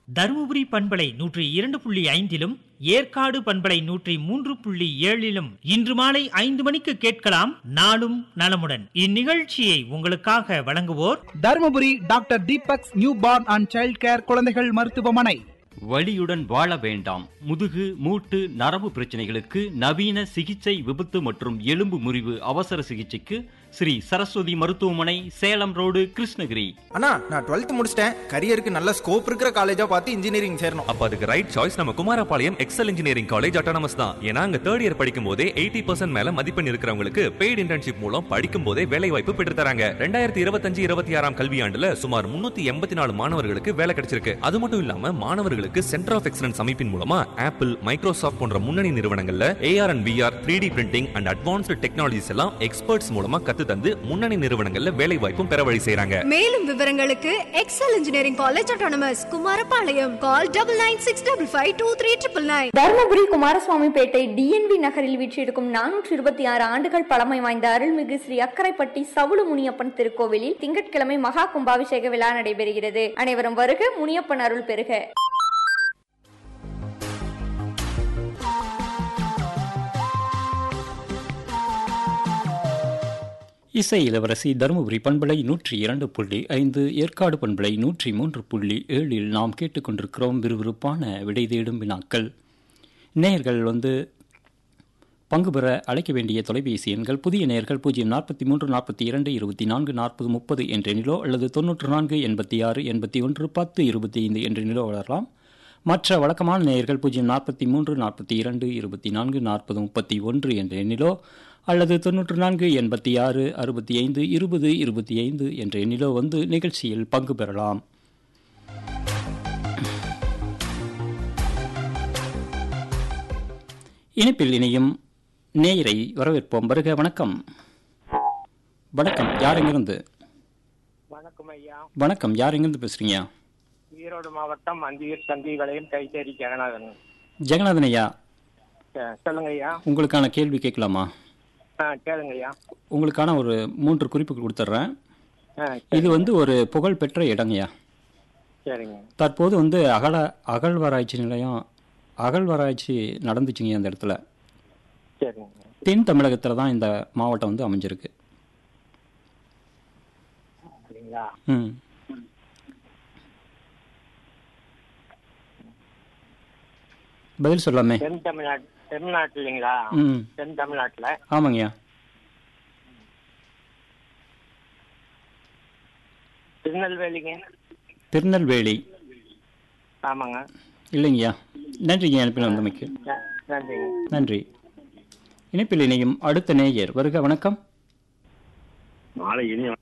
தருமபுரி பண்பலை நூற்றி இரண்டு புள்ளி ஐந்திலும் ஏற்காடு பண்பலை நூற்றி மூன்று புள்ளி ஏழிலும் இன்று மாலை ஐந்து மணிக்கு கேட்கலாம் நாடும் நலமுடன் இந்நிகழ்ச்சியை உங்களுக்காக வழங்குவோர் Dharmapuri doctor Deepak's newborn and child care குழந்தைகள் மருத்துவமனை வலியுடன் வாழ வேண்டாம் முதுகு மூட்டு நரம்பு பிரச்சனைகளுக்கு நவீன சிகிச்சை விபத்து மற்றும் எலும்பு முறிவு அவசர சிகிச்சைக்கு ஸ்ரீ சரஸ்வதி மருத்துவமனை சேலம் ரோடு கிருஷ்ணகிரி அண்ணா நான் டுவெல்த் முடிச்சிட்டேன் கரியருக்கு நல்ல ஸ்கோப் இருக்கிற காலேஜா பார்த்து இன்ஜினியரிங் சேரணும் அப்ப அதுக்கு ரைட் சாய்ஸ் நம்ம Kumarapalayam Excel engineering college autonomous தான் ஏன்னா அங்க தேர்ட் இயர் படிக்கும் போதே எயிட்டி பர்சன்ட் மேல மதிப்பெண் இருக்கிறவங்களுக்கு பெய்டு இன்டர்ன்ஷிப் மூலம் படிக்கும் போதே வேலை வாய்ப்பு பெற்று தராங்க ரெண்டாயிரத்தி இருபத்தஞ்சு இருபத்தி ஆறாம் கல்வியாண்டுல சுமார் முன்னூத்தி எண்பத்தி நாலு மாணவர்களுக்கு வேலை கிடைச்சிருக்கு அது மட்டும் இல்லாம மாணவர்களுக்கு சென்டர் ஆஃப் எக்ஸலன்ஸ் அமைப்பின் மூலமா ஆப்பிள் மைக்ரோசாஃப்ட் போன்ற முன்னணி நிறுவனங்கள்ல AR and VR three D printing and advanced technologies எல்லாம் எக்ஸ்பர்ட்ஸ் மூலமா கத்து தந்து முன்னணி நிறுவனங்கள்ல வேலை வாய்ப்பும் பெற வழி செய்றாங்க மேலும் விவரங்களுக்கு Excel engineering college autonomous Kumarapalayam call double nine six double five two three triple nine Dharmapuri Kumaraswamipettai TNV நகரில் வீற்றிருக்கும் நானூற்றி இருபத்தி ஆறு ஆண்டுகள் பழமை வாய்ந்த அருள்மிகு ஸ்ரீ அக்கரைப்பட்டி சவுளு முனியப்பன் திருக்கோவிலில் திங்கட்கிழமை மகா கும்பாபிஷேக விழா நடைபெறுகிறது அனைவரும் வருக முனியப்பன் அருள் பெறுக இசை இளவரசி தருமபுரி பண்பலை நூற்றி இரண்டு புள்ளி ஐந்து ஏற்காடு பண்பலை நூற்றி மூன்று புள்ளி ஏழில் நாம் கேட்டுக்கொண்டிருக்கிறோம் விறுவிறுப்பான விடை தேடும் வினாக்கள் நேயர்கள் வந்து பங்கு பெற அழைக்க வேண்டிய தொலைபேசி எண்கள் புதிய நேயர்கள் பூஜ்ஜியம் நாற்பத்தி மூன்று நாற்பத்தி இரண்டு இருபத்தி நான்கு நாற்பது முப்பது என்ற எண்ணிலோ அல்லது தொன்னூற்று நான்கு எண்பத்தி ஆறு எண்பத்தி ஒன்று பத்து இருபத்தி ஐந்து என்ற எண்ணிலோ வளரலாம் மற்ற வழக்கமான நேயர்கள் பூஜ்ஜியம் நாற்பத்தி மூன்று நாற்பத்தி இரண்டு இருபத்தி நான்கு நாற்பது முப்பத்தி ஒன்று என்ற எண்ணிலோ அல்லது தொன்னூற்று நான்கு எண்பத்தி ஆறு அறுபத்தி ஐந்து இருபது இருபத்தி ஐந்து என்ற எண்ணிலோ வந்து நிகழ்ச்சியில் பங்கு பெறலாம் இணைப்பில் இணையும் நேயரை வரவேற்போம் வருக வணக்கம் வணக்கம் யார் எங்கிருந்து வணக்கம் ஐயா வணக்கம் யார் எங்கிருந்து பேசுறீங்க ஈரோடு மாவட்டம் அந்தியூர் சந்தி வளையம் கைத்தேரி ஜெகநாதன் ஜெகநாதன் ஐயா அஹ் சொல்லுங்க ஐயா உங்களுக்கான கேள்வி கேட்கலாமா ஆ கேளுங்க ஐயா உங்களுக்கான ஒரு மூன்று குறிப்புகள் கொடுத்துட்றேன் ஆ இது வந்து ஒரு புகழ்பெற்ற இடங்கய்யா சரிங்க தற்போது வந்து அகல அகழ்வாராய்ச்சி நிலையம் அகழ்வாராய்ச்சி நடந்துச்சுங்க அந்த இடத்துல சரிங்க தென் தமிழகத்தில் தான் இந்த மாவட்டம் வந்து அமைஞ்சிருக்கு அப்படிங்களா ம் பதில் சொல்லாமே தென் தமிழ்நாடு தென்னாட்டுலீங்களா ம் தென் தமிழ்நாட்டுல ஆமாங்கய்யா திருநெல்வேலிங்க திருநெல்வேலி ஆமாங்க இல்லைங்கய்யா நன்றிங்க அனுப்பின வந்தமைக்கு ந- நன்றிங்க நன்றி இணைப்பில் இணையும் அடுத்த நேயர் வருக வணக்கம் நாளை இனி